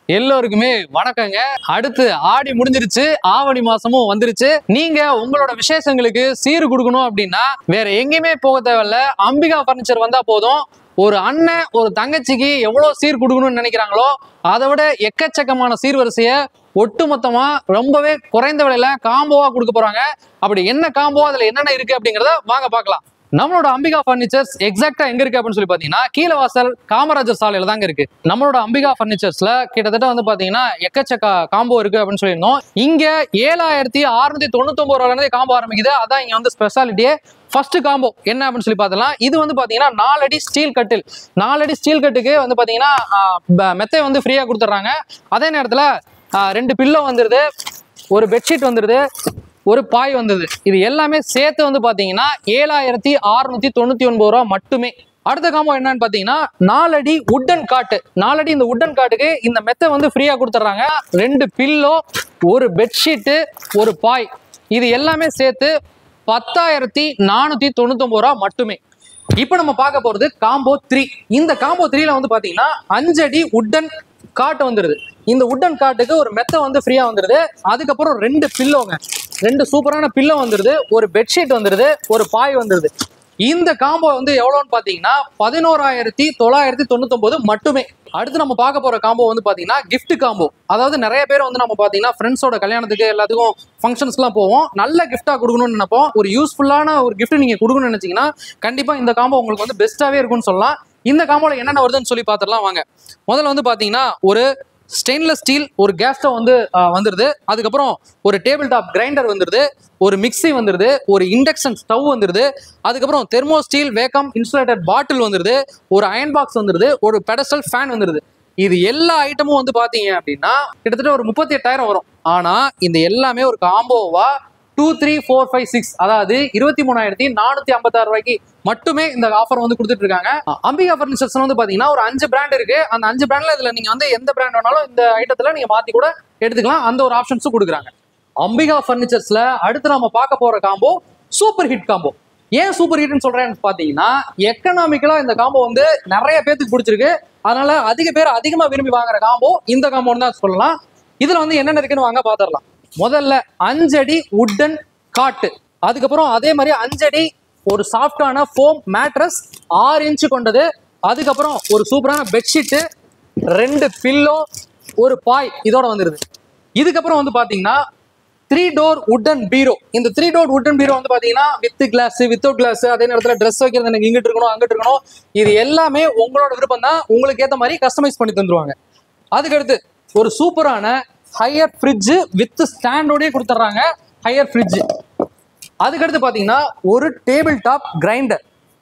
எல்லோருக்குமே வணக்கங்க அடுத்து ஆடி முடிஞ்சிருச்சு ஆவணி மாசமும் வந்துருச்சு நீங்க உங்களோட விசேஷங்களுக்கு சீர் கொடுக்கணும் அப்படின்னா வேற எங்கேயுமே போக தேவையில்ல அம்பிகா பர்னிச்சர் வந்தா போதும் ஒரு அண்ணன் ஒரு தங்கச்சிக்கு எவ்வளவு சீர் கொடுக்கணும்னு நினைக்கிறாங்களோ அதை விட எக்கச்சக்கமான சீர்வரிசைய ஒட்டுமொத்தமா ரொம்பவே குறைந்த விலையில காம்போவா கொடுக்க போறாங்க அப்படி என்ன காம்போ அதுல என்னென்ன இருக்கு அப்படிங்கறத வாங்க பார்க்கலாம் நம்மளோட அம்பிகா பர்னிச்சர்ஸ் எக்ஸாக்டா எங்க இருக்கு அப்படின்னு சொல்லி பாத்தீங்கன்னா கீழவாசல் காமராஜர் சாலையில தாங்க இருக்கு நம்மளோட அம்பிகா பர்னிச்சர்ஸ்ல கிட்டத்தட்ட வந்து பாத்தீங்கன்னா எக்கச்சக்க காம்போ இருக்கு அப்படின்னு சொல்லியிருந்தோம் இங்க ஏழாயிரத்தி அறுநூத்தி தொண்ணூத்தி ஒன்பது ரூபாயில இருந்தே காம்போ ஆரம்பிக்குது அதான் இங்க வந்து ஸ்பெஷாலிட்டியே ஃபர்ஸ்ட் காம்போ என்ன அப்படின்னு சொல்லி பார்த்தலாம் இது வந்து பாத்தீங்கன்னா நாலடி ஸ்டீல் கட்டில் நாலடி ஸ்டீல் கட்டுக்கு வந்து பாத்தீங்கன்னா ஆஹ், ப- மெத்தை வந்து ஃப்ரீயா கொடுத்துட்றாங்க அதே நேரத்துல ஆஹ், ரெண்டு பில்லோ வந்துருது ஒரு பெட்ஷீட் வந்துருது ஒரு பாய் வந்தது இது எல்லாமே சேர்த்து வந்து பாத்தீங்கன்னா ஏழாயிரத்தி அறுநூத்தி தொண்ணூத்தி ஒன்பது ரூபா மட்டுமே அடுத்த காம்போ என்னன்னு பாத்தீங்கன்னா நாலடி உட்டன் காட்டு நாலடி இந்த உட்டன் காட்டுக்கு இந்த மெத்தை வந்து ஃப்ரீயா கொடுத்துட்றாங்க ரெண்டு பில்லோ ஒரு பெட்ஷீட்டு ஒரு பாய் இது எல்லாமே சேர்த்து பத்தாயிரத்தி நானூத்தி தொண்ணூத்தொன்பது ரூபா மட்டுமே இப்போ நம்ம பார்க்க போறது காம்போ த்ரீ இந்த காம்போ த்ரீல வந்து பாத்தீங்கன்னா அஞ்சடி உட்டன் காட்டு வந்துருது இந்த உட்டன் காட்டுக்கு ஒரு மெத்தை வந்து ஃப்ரீயா வந்துருது அதுக்கப்புறம் ரெண்டு பில்லோங்க ரெண்டு சூப்பரான பில்லோ வந்துருது ஒரு பெட்ஷீட் வந்துருது ஒரு பாய் வந்துருது இந்த காம்போ வந்து எவ்வளோன்னு பார்த்தீங்கன்னா பதினோராயிரத்தி தொள்ளாயிரத்தி தொண்ணூத்தொம்பது மட்டுமே அடுத்து நம்ம பார்க்க போற காம்போ வந்து பார்த்தீங்கன்னா gift காம்போ அதாவது நிறைய பேர் வந்து நம்ம பார்த்தீங்கன்னா ஃப்ரெண்ட்ஸோட கல்யாணத்துக்கு எல்லாத்துக்கும் ஃபங்க்ஷன்ஸ்லாம் போவோம் நல்ல gift-ஆ கொடுக்கணும்னு நினைப்போம் ஒரு யூஸ்ஃபுல்லான ஒரு gift நீங்க கொடுக்கணும்னு நினைச்சீங்கன்னா கண்டிப்பா இந்த காம்போ உங்களுக்கு வந்து பெஸ்ட்டாவே இருக்கும்னு சொல்லலாம் இந்த காம்போல என்னென்ன வருதுன்னு சொல்லி பார்த்துடலாம் வாங்க முதல்ல வந்து பார்த்தீங்கன்னா ஒரு ஸ்டெயின்லெஸ் ஸ்டீல் ஒரு கேஸ் ஸ்டவ் வந்து ஆஹ், வந்துருது அதுக்கப்புறம் ஒரு டேபிள் டாப் கிரைண்டர் வந்துருது ஒரு மிக்ஸி வந்துருது ஒரு இண்டக்ஷன் ஸ்டவ் வந்துருது அதுக்கப்புறம் thermo steel vacuum insulated bottle வந்துருது ஒரு அயன் பாக்ஸ் வந்துருது ஒரு பெடஸ்டல் ஃபேன் வந்துருது இது எல்லா ஐட்டமும் வந்து பாத்தீங்க அப்படின்னா கிட்டத்தட்ட ஒரு முப்பத்தி எட்டாயிரம் வரும் ஆனா இந்த எல்லாமே ஒரு காம்போவா two three four five six அதாவது இருபத்தி மூணாயிரத்தி நானூத்தி ஐம்பத்தாறு ரூபாய்க்கு மட்டுமே இந்த ஆஃபர் வந்து கொடுத்துட்டு இருக்காங்க அம்பிகா ஃபர்னிச்சர்ஸ் வந்து பாத்தீங்கன்னா ஒரு அஞ்சு பிராண்ட் இருக்கு அந்த அஞ்சு பிராண்ட்ல இதுல நீங்க வந்து எந்த பிராண்ட் வேணாலும் இந்த ஐட்டத்துல நீங்க மாத்தி கூட எடுத்துக்கலாம் அந்த ஒரு ஆப்ஷன்ஸும் கொடுக்குறாங்க அம்பிகா ஃபர்னிச்சர்ஸ்ல அடுத்து நம்ம பார்க்க போற காம்போ சூப்பர் ஹிட் காம்போ ஏன் சூப்பர் ஹிட்னு சொல்றேன்னு பாத்தீங்கன்னா எக்கனாமிக்கலா இந்த காம்போ வந்து நிறைய பேத்துக்கு பிடிச்சிருக்கு அதனால அதிக பேர் அதிகமா விரும்பி வாங்குற காம்போ இந்த காம்போன்னு தான் சொல்லலாம் இதுல வந்து என்னென்ன இருக்குன்னு வாங்க பாத்திரலாம் முதல்ல அஞ்சடி உட்டன் காட்டு அதுக்கப்புறம் அதே மாதிரி அஞ்சடி ஒரு சாஃப்டான ஃபோம் மேட்ரஸ் ஆறு இன்ச்சு கொண்டது அதுக்கப்புறம் ஒரு சூப்பரான பெட்ஷீட்டு ரெண்டு பில்லோ ஒரு பாய் இதோட வந்துருது இதுக்கப்புறம் வந்து பாத்தீங்கன்னா த்ரீ டோர் உட்டன் பீரோ இந்த த்ரீ டோர் உட்டன் பீரோ வந்து பாத்தீங்கன்னா வித் கிளாஸ் வித்தவுட் கிளாஸ் அதே நேரத்தில் ட்ரெஸ் வைக்கிறது எனக்கு இங்கிட்டு இருக்கணும் அங்கிட்டு இருக்கணும் இது எல்லாமே உங்களோட விருப்பம் தான் உங்களுக்கு ஏற்ற மாதிரி கஸ்டமைஸ் பண்ணி தந்துருவாங்க அதுக்கடுத்து ஒரு சூப்பரான ஹையர் ஃப்ரிட்ஜ் வித் ஸ்டாண்டோடய கொடுத்துட்றாங்க ஹையர் ஃப்ரிட்ஜ் அதுக்கடுத்து பார்த்தீங்கன்னா ஒரு டேபிள் டாப் கிரைண்டர்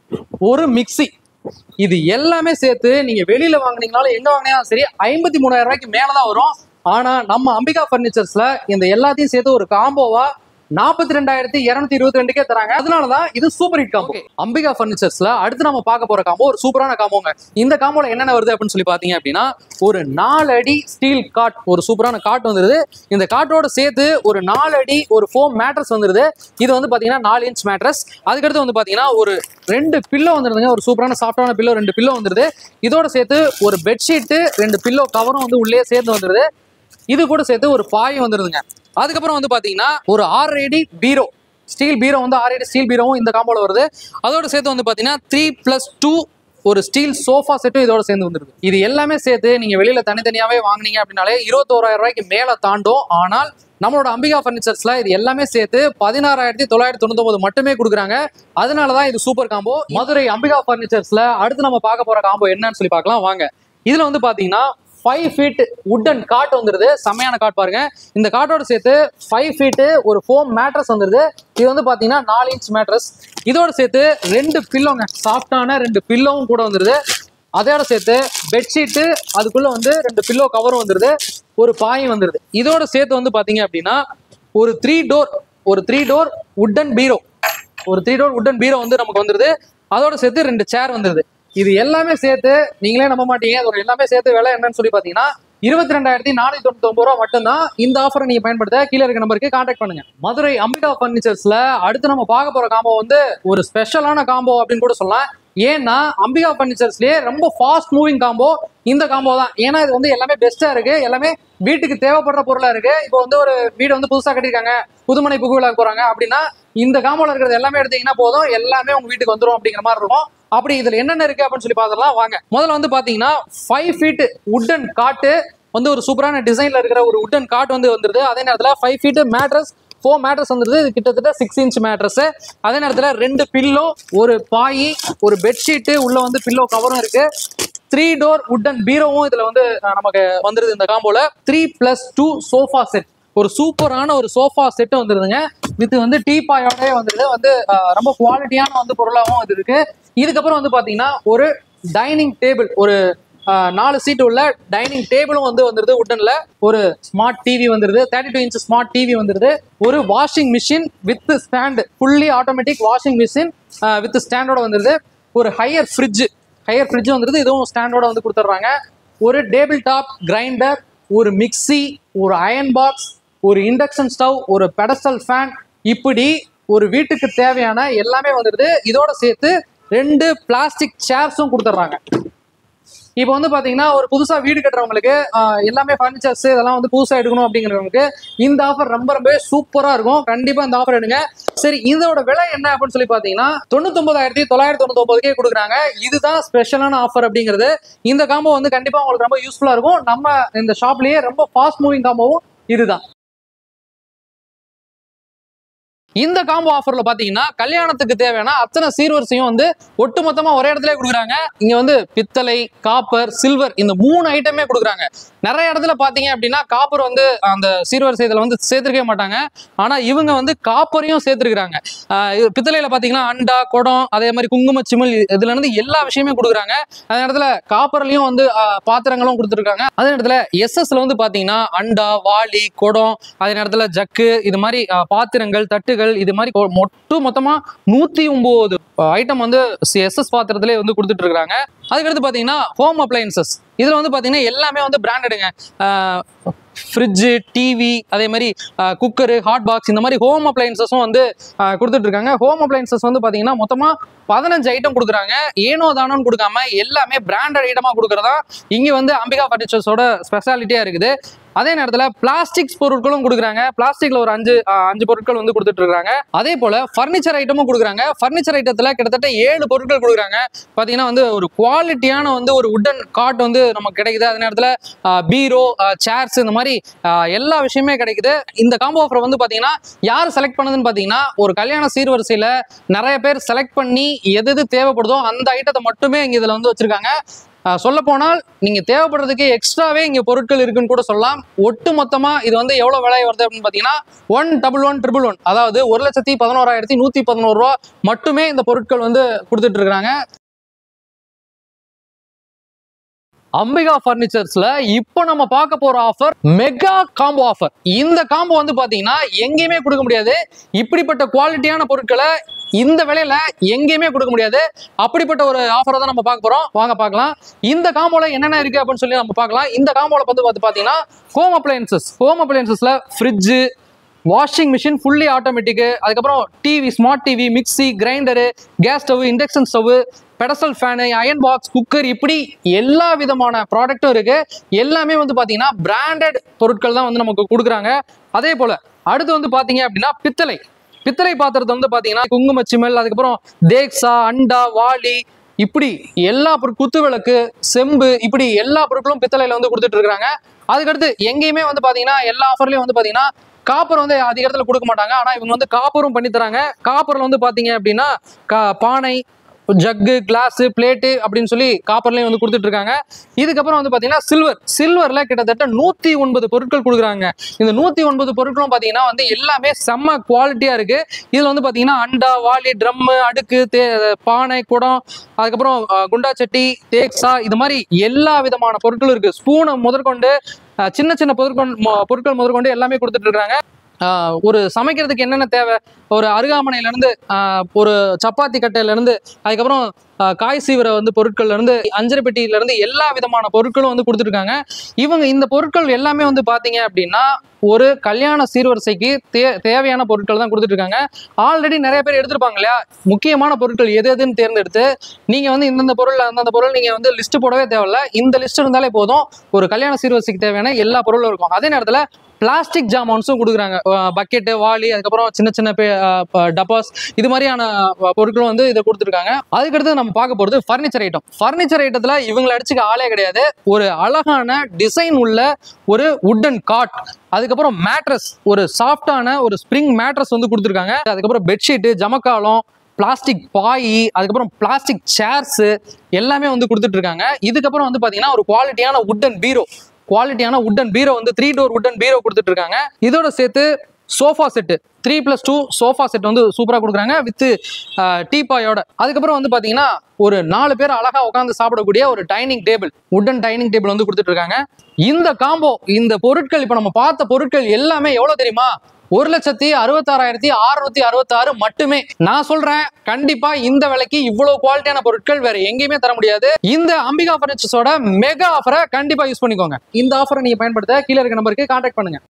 ஒரு மிக்ஸி இது எல்லாமே சேர்த்து நீங்க வெளியில வாங்குனீங்கனாலும் எங்க வாங்கினாலும் சரி ஐம்பத்தி மூணாயிரம் ரூபாய்க்கு மேல தான் வரும் ஆனா நம்ம அம்பிகா ஃபர்னிச்சர்ஸ்ல இந்த எல்லாத்தையும் சேர்த்து ஒரு காம்போவா நாற்பத்தி ரெண்டாயிரத்தி இருநூத்தி இருபத்தி ரெண்டுக்கே தராங்க அதனாலதான் இது சூப்பர் ஹிட் காம்போ அம்பிகா ஃபர்னிச்சர்ஸ்ல அடுத்து நம்ம பார்க்க போற காம்போ ஒரு சூப்பரான காம்போங்க இந்த காம்போல என்னென்ன வருது அப்படின்னு சொல்லி பாத்தீங்க அப்படின்னா ஒரு நாலு அடி ஸ்டீல் காட் ஒரு சூப்பரான காட் வந்துருது இந்த காட்டோட சேர்த்து ஒரு நாலு அடி ஒரு ஃபோம் மேட்ரஸ் வந்துருது இது வந்து பாத்தீங்கன்னா நாலு இன்ச் மேட்ரஸ் அதுக்கடுத்து வந்து பாத்தீங்கன்னா ஒரு ரெண்டு பில்லோ வந்துருதுங்க ஒரு சூப்பரான சாஃப்டான பில்லோ ரெண்டு பில்லோ வந்துருது இதோட சேர்த்து ஒரு பெட்ஷீட்டு ரெண்டு பில்லோ கவரும் வந்து உள்ளே சேர்ந்து வந்துருது இது கூட சேர்த்து ஒரு பாயும் வந்துருதுங்க அதுக்கப்புறம் வந்து பாத்தீங்கன்னா ஒரு ஆறு அடி பீரோ ஸ்டீல் பீரோ வந்து ஆறு அடி ஸ்டீல் பீரோவும் இந்த காம்போல வருது அதோட சேர்த்து வந்து பாத்தீங்கன்னா த்ரீ பிளஸ் டூ ஒரு ஸ்டீல் சோஃபா செட்டும் இதோட சேர்ந்து வந்துருது இது எல்லாமே சேர்த்து நீங்க வெளியில தனித்தனியாவே வாங்குனீங்க அப்படின்னாலே இருபத்தோராயிரம் ரூபாய்க்கு மேல தாண்டும் ஆனால் நம்மளோட அம்பிகா ஃபர்னிச்சர்ஸ்ல இது எல்லாமே சேர்த்து பதினாறாயிரத்தி தொள்ளாயிரத்தி தொண்ணூத்தொன்பது மட்டுமே கொடுக்குறாங்க அதனாலதான் இது சூப்பர் காம்போ மதுரை அம்பிகா ஃபர்னிச்சர்ஸ்ல அடுத்து நம்ம பார்க்க போற காம்போ என்னன்னு சொல்லி பார்க்கலாம் வாங்க இதுல வந்து பாத்தீங்கன்னா ஃபைவ் ஃபீட் உட்டன் காட் வந்துருது செம்மையான காட் பாருங்க இந்த காட்டோட சேர்த்து ஃபைவ் ஃபீட்டு ஒரு ஃபோம் மேட்ரஸ் வந்துருது இது வந்து பாத்தீங்கன்னா நாலு இன்ச் மேட்ரஸ் இதோட சேர்த்து ரெண்டு பில்லோங்க சாஃப்டான ரெண்டு பில்லோவும் கூட வந்துருது அதோட சேர்த்து பெட்ஷீட்டு அதுக்குள்ள வந்து ரெண்டு பில்லோ கவரும் வந்துருது ஒரு பாயும் வந்துருது இதோட சேர்த்து வந்து பாத்தீங்க அப்படின்னா ஒரு த்ரீ டோர் ஒரு த்ரீ டோர் உட்டன் பீரோ ஒரு த்ரீ டோர் உட்டன் பீரோ வந்து நமக்கு வந்துருது அதோட சேர்த்து ரெண்டு சேர் வந்துருது இது எல்லாமே சேர்த்து நீங்களே நம்ப மாட்டீங்க இதோட எல்லாமே சேர்த்து விலை என்னன்னு சொல்லி பாத்தீங்கன்னா இருபத்தி ரெண்டாயிரத்தி நானூத்தி தொண்ணூத்தி ஒன்பது ரூபா மட்டும்தான் இந்த ஆஃபரை நீங்க பயன்படுத்த கீழே இருக்க நம்பருக்கு கான்டாக்ட் பண்ணுங்க மதுரை அம்பிகா பர்னிச்சர்ஸ்ல அடுத்து நம்ம பார்க்க போற காம்போ வந்து ஒரு ஸ்பெஷலான காம்போ அப்படின்னு கூட சொல்லலாம் ஏன்னா அம்பிகா ஃபர்னிச்சர்ஸ்லயே ரொம்ப ஃபாஸ்ட் மூவிங் காம்போ இந்த காம்போ தான் ஏன்னா இது வந்து எல்லாமே பெஸ்டா இருக்கு எல்லாமே வீட்டுக்கு தேவைப்படுற பொருளா இருக்கு இப்போ வந்து ஒரு வீடு வந்து புதுசா கட்டியிருக்காங்க புதுமனை புகுவிழா போறாங்க அப்படின்னா இந்த காம்போல இருக்கிறது எல்லாமே எடுத்தீங்கன்னா போதும் எல்லாமே உங்க வீட்டுக்கு வந்துரும் அப்படிங்கிற மாதிரி இருக்கும் அப்படி இதுல என்னென்ன இருக்கு அப்படின்னு சொல்லி பார்த்துடலாம் வாங்க முதல்ல வந்து பாத்தீங்கன்னா ஃபைவ் ஃபீட் உட்டன் காட்டு வந்து ஒரு சூப்பரான டிசைன்ல இருக்கிற ஒரு உட்டன் காட் வந்து வந்துருது அதே நேரத்தில் five feet mattress four mattress வந்துருது இது கிட்டத்தட்ட சிக்ஸ் இன்ச் மேட்ரஸ் அதே நேரத்தில் ரெண்டு பில்லோ ஒரு பாய் ஒரு பெட்ஷீட்டு உள்ள வந்து பில்லோ கவரும் இருக்கு த்ரீ டோர் உட்டன் பீரோவும் இதுல வந்து அஹ், நமக்கு வந்துருது இந்த காம்போல three plus two sofa set ஒரு சூப்பரான ஒரு சோஃபா செட்டு வந்துருதுங்க வித் வந்து டீ பாயோடய வந்துருது வந்து அஹ், ரொம்ப குவாலிட்டியான வந்து பொருளாகவும் இது இருக்கு இதுக்கப்புறம் வந்து பாத்தீங்கன்னா ஒரு டைனிங் டேபிள் ஒரு ஆஹ் நாலு சீட் உள்ள டைனிங் டேபிளும் வந்து வந்துருது உட்டன்ல ஒரு ஸ்மார்ட் டிவி வந்துருது thirty two inch smart TV வந்துருது ஒரு washing machine with stand fully automatic washing machine with ஸ்டாண்டோட வந்துருது ஒரு ஹையர் ஃப்ரிட்ஜ் ஹையர் ஃப்ரிட்ஜ் வந்துருது இதுவும் ஸ்டாண்டோட வந்து கொடுத்துட்றாங்க ஒரு டேபிள் டாப் கிரைண்டர் ஒரு மிக்ஸி ஒரு அயன் பாக்ஸ் ஒரு இண்டக்ஷன் ஸ்டவ் ஒரு பெடஸ்டல் ஃபேன் இப்படி ஒரு வீட்டுக்கு தேவையான எல்லாமே வந்துருது இதோட சேர்த்து ரெண்டு பிளாஸ்டிக் சேர்ஸும் கொடுத்துட்றாங்க இப்போ வந்து பாத்தீங்கன்னா ஒரு புதுசா வீடு கட்டுறவங்களுக்கு ஆஹ், எல்லாமே ஃபர்னிச்சர்ஸ் இதெல்லாம் வந்து புதுசா எடுக்கணும் அப்படிங்கிறவங்களுக்கு இந்த ஆஃபர் ரொம்ப ரொம்ப சூப்பரா இருக்கும் கண்டிப்பா இந்த ஆஃபர் எடுங்க சரி இதோட விலை என்ன அப்படின்னு சொல்லி பாத்தீங்கன்னா தொண்ணூத்தொன்பதாயிரத்தி தொள்ளாயிரத்தி தொண்ணூத்தொன்பதுக்கே கொடுக்குறாங்க இதுதான் ஸ்பெஷலான ஆஃபர் அப்படிங்கிறது இந்த காம்போ வந்து கண்டிப்பா உங்களுக்கு ரொம்ப யூஸ்ஃபுல்லா இருக்கும் நம்ம இந்த ஷாப்லயே ரொம்ப ஃபாஸ்ட் மூவிங் காம்போவும் இதுதான் இந்த காம்போ ஆஃபர்ல பாத்தீங்கன்னா கல்யாணத்துக்கு தேவையான அத்தனை சீர்வரிசையும் வந்து ஒட்டுமொத்தமா ஒரே இடத்துல கொடுக்குறாங்க இங்க வந்து பித்தளை காப்பர் சில்வர் இந்த மூணு ஐட்டமே கொடுக்குறாங்க நிறைய இடத்துல பாத்தீங்க அப்படின்னா காப்பர் வந்து அந்த சீர்வரிசை இதுல வந்து சேர்த்திருக்கவே மாட்டாங்க ஆனா இவங்க வந்து காப்பரையும் சேர்த்திருக்கிறாங்க ஆஹ் இது பித்தளையில பாத்தீங்கன்னா அண்டா குடம் அதே மாதிரி குங்கும சிமிழ் இதுல இருந்து எல்லா விஷயமே கொடுக்குறாங்க அதே இடத்துல காப்பர்லயும் வந்து ஆஹ் பாத்திரங்களும் கொடுத்துருக்காங்க அதே நேரத்துல எஸ்எஸ்ல வந்து பாத்தீங்கன்னா அண்டா வாளி குடம் அதே நேரத்துல ஜக்கு இது மாதிரி ஆஹ் பாத்திரங்கள் தட்டுகள் இது மாதிரி ஒ- மொட்டு மொத்தமா நூத்தி ஒன்பது ஐட்டம் வந்து எஸ்எஸ் பாத்திரத்திலே வந்து கொடுத்துட்டு இருக்காங்க அதுக்கடுத்து பாத்தீங்கன்னா ஹோம் அப்ளையன்சஸ் இதுல வந்து பாத்தீங்கன்னா எல்லாமே வந்து பிராண்டடுங்க ஃப்ரிட்ஜு டிவி அதே மாதிரி குக்கரு ஹாட் பாக்ஸ் இந்த மாதிரி ஹோம் அப்ளையன்சஸும் வந்து ஆஹ் கொடுத்துட்டு இருக்காங்க ஹோம் அப்ளையன்சஸ் வந்து பாத்தீங்கன்னா மொத்தமா பதினஞ்சு ஐட்டம் கொடுக்குறாங்க ஏனோ தானோன்னு கொடுக்காம எல்லாமே பிராண்டட் ஐட்டமா கொடுக்குறதா இங்க வந்து அம்பிகா ஃபர்னிச்சர்ஸோட ஸ்பெஷாலிட்டியா இருக்குது அதே நேரத்துல பிளாஸ்டிக்ஸ் பொருட்களும் கொடுக்குறாங்க பிளாஸ்டிக்ல ஒரு அஞ்சு ஆஹ் அஞ்சு பொருட்கள் வந்து கொடுத்துட்டு இருக்காங்க அதே போல ஃபர்னிச்சர் ஐட்டமும் கொடுக்குறாங்க ஃபர்னிச்சர் ஐட்டத்துல கிட்டத்தட்ட ஏழு பொருட்கள் கொடுக்குறாங்க பாத்தீங்கன்னா வந்து ஒரு குவாலிட்டியான வந்து ஒரு உட்டன் காட் வந்து நமக்கு கிடைக்குது அதே நேரத்துல பீரோ சேர்ஸ் இந்த மாதிரி ஆஹ் எல்லா விஷயமே கிடைக்குது இந்த காம்போ ஆஃபர் வந்து பாத்தீங்கன்னா யார் செலக்ட் பண்ணதுன்னு பாத்தீங்கன்னா ஒரு கல்யாண சீர்வரிசையில நிறைய பேர் செலக்ட் பண்ணி எது எது தேவைப்படுதோ அந்த ஐட்டத்தை மட்டுமே இங்க இதுல வந்து வச்சிருக்காங்க சொல்ல போனால் நீங்க தேவைப்படுறதுக்கு எக்ஸ்ட்ராவே இங்க பொருட்கள் இருக்குன்னு கூட சொல்லலாம் ஒட்டு மொத்தமா இது வந்து எவ்வளவு விலை வருது அப்படின்னு பாத்தீங்கன்னா one double one triple one அதாவது ஒரு லட்சத்தி பதினோராயிரத்தி நூத்தி பதினோரு ரூபா மட்டுமே இந்த பொருட்கள் வந்து கொடுத்துட்டு இருக்காங்க அம்பிகா ஃபர்னிச்சர்ஸ்ல இப்போ நம்ம பார்க்க போற ஆஃபர் மெகா காம்போ ஆஃபர் இந்த காம்போ வந்து பாத்தீங்கன்னா எங்கேயுமே கொடுக்க முடியாது இப்படிப்பட்ட குவாலிட்டியான பொருட்களை இந்த விலையில எங்கேயுமே கொடுக்க முடியாது அப்படிப்பட்ட ஒரு ஆஃபரை தான் நம்ம பார்க்க போறோம் வாங்க பார்க்கலாம் இந்த காம்போல என்னென்ன இருக்கு அப்படின்னு சொல்லி நம்ம பார்க்கலாம் இந்த காம்போல வந்து பார்த்து பாத்தீங்கன்னா ஹோம் அப்ளையன்சஸ் ஹோம் அப்ளையன்சஸ்ல fridge washing machine fully automatic அதுக்கப்புறம் TV smart TV mixie grinder gas stove induction stove pedestal fan iron box cooker இப்படி எல்லா விதமான ப்ராடக்ட்டும் இருக்கு எல்லாமே வந்து பார்த்தீங்கன்னா பிராண்டட் பொருட்கள் தான் வந்து நமக்கு கொடுக்குறாங்க அதே போல அடுத்து வந்து பார்த்தீங்க அப்படின்னா பித்தளை பித்தளை பாத்திரத்தை வந்து பார்த்தீங்கன்னா குங்கும சிமல் அதுக்கப்புறம் தேக்ஸா அண்டா வாளி இப்படி எல்லா பொருள் குத்து விளக்கு செம்பு இப்படி எல்லா பொருட்களும் பித்தளையில வந்து கொடுத்துட்டு இருக்காங்க அதுக்கடுத்து எங்கேயுமே வந்து பாத்தீங்கன்னா எல்லா ஆஃபர்லயும் வந்து பாத்தீங்கன்னா காப்பர் வந்து அதிக இடத்துல கொடுக்க மாட்டாங்க ஆனா இவங்க வந்து காப்பரும் பண்ணி தராங்க காப்பர்ல வந்து பாத்தீங்க அப்படின்னா கா- பானை ஜக்கு கிளாஸ் பிளேட்டு அப்படின்னு சொல்லி காப்பர்லயும் வந்து கொடுத்துட்டு இருக்காங்க இதுக்கப்புறம் வந்து பாத்தீங்கன்னா சில்வர் சில்வர்ல கிட்டத்தட்ட நூத்தி ஒன்பது பொருட்கள் கொடுக்குறாங்க இந்த நூத்தி ஒன்பது பொருட்களும் பாத்தீங்கன்னா வந்து எல்லாமே செம்ம குவாலிட்டியா இருக்கு இதுல வந்து பாத்தீங்கன்னா அண்டா வாளி ட்ரம்மு அடுக்கு தே பானை குடம் அதுக்கப்புறம் அஹ், குண்டா சட்டி தேக்ஸா இது மாதிரி எல்லா விதமான பொருட்களும் இருக்கு ஸ்பூனை முதற்கொண்டு அஹ், சின்ன சின்ன பொருட்கள் மொ- பொருட்கள் முதற்கொண்டு எல்லாமே கொடுத்துட்டு இருக்காங்க ஆஹ் ஒரு சமைக்கிறதுக்கு என்னென்ன தேவை ஒரு அருகாமனையில இருந்து ஆஹ், ஒரு சப்பாத்தி கட்டையில இருந்து அதுக்கப்புறம் ஆஹ், காய் சீவிர வந்து பொருட்கள்ல இருந்து அஞ்சரை பெட்டியில இருந்து எல்லா விதமான பொருட்களும் வந்து கொடுத்துருக்காங்க இவங்க இந்த பொருட்கள் எல்லாமே வந்து பாத்தீங்க அப்படின்னா ஒரு கல்யாண சீர்வரிசைக்கு தே தேவையான பொருட்கள் தான் கொடுத்துட்டு இருக்காங்க ஆல்ரெடி நிறைய பேர் எடுத்திருப்பாங்க இல்லையா முக்கியமான பொருட்கள் எது எதுன்னு தேர்ந்தெடுத்து நீங்க வந்து இந்தந்த பொருள் அந்தந்த பொருள் நீங்க வந்து லிஸ்ட் போடவே தேவையில்ல இந்த லிஸ்ட் இருந்தாலே போதும் ஒரு கல்யாண சீர்வரிசைக்கு தேவையான எல்லா பொருளும் இருக்கும் அதே நேரத்துல பிளாஸ்டிக் ஜாமான்ஸும் கொடுக்குறாங்க பக்கெட்டு வாளி அதுக்கப்புறம் சின்ன சின்ன பே- அஹ் ப- டப்பாஸ் இது மாதிரியான அஹ், பொருட்களும் வந்து இதை கொடுத்துருக்காங்க அதுக்கடுத்து நம்ம பார்க்க போகிறது ஃபர்னிச்சர் ஐட்டம் ஃபர்னிச்சர் ஐட்டத்தில் இவங்களை அடிச்சுக்க ஆளே கிடையாது ஒரு அழகான டிசைன் உள்ள ஒரு உட்டன் காட் அதுக்கப்புறம் மேட்ரஸ் ஒரு சாஃப்டான ஒரு ஸ்ப்ரிங் மேட்ரஸ் வந்து கொடுத்துருக்காங்க அதுக்கப்புறம் பெட்ஷீட்டு ஜமக்காலம் பிளாஸ்டிக் பாய் அதுக்கப்புறம் பிளாஸ்டிக் சேர்ஸ் எல்லாமே வந்து கொடுத்துட்டு இருக்காங்க இதுக்கப்புறம் வந்து பாத்தீங்கன்னா ஒரு குவாலிட்டியான உட்டன் பீரோ குவாலிட்டியான உட்டன் பீரோ வந்து த்ரீ டோர் உட்டன் பீரோ கொடுத்துட்டு இருக்காங்க இதோட சேர்த்து sofa set three plus two sofa set வந்து சூப்பராக கொடுக்குறாங்க வித் டீபாயோட அதுக்கப்புறம் வந்து பார்த்தீங்கன்னா ஒரு நாலு பேர் அழகா உட்காந்து சாப்பிடக்கூடிய ஒரு dining table wooden dining table வந்து கொடுத்துட்டு இருக்காங்க இந்த காம்போ இந்த பொருட்கள் இப்போ நம்ம பார்த்த பொருட்கள் எல்லாமே எவ்வளோ தெரியுமா ஒரு லட்சத்தி அறுபத்தாறாயிரத்தி அறுநூத்தி அறுபத்தாறு மட்டுமே நான் சொல்றேன் கண்டிப்பா இந்த விலைக்கு இவ்வளவு குவாலிட்டியான பொருட்கள் வேற எங்கேயுமே தர முடியாது இந்த அம்பிகா பர்னிச்சர்ஸோட மெகா ஆஃபரை கண்டிப்பா யூஸ் பண்ணிக்கோங்க இந்த ஆஃபரை நீங்க பயன்படுத்த கீழே இருக்க நம்பருக்கு கான்டாக்ட் பண்ணுங்க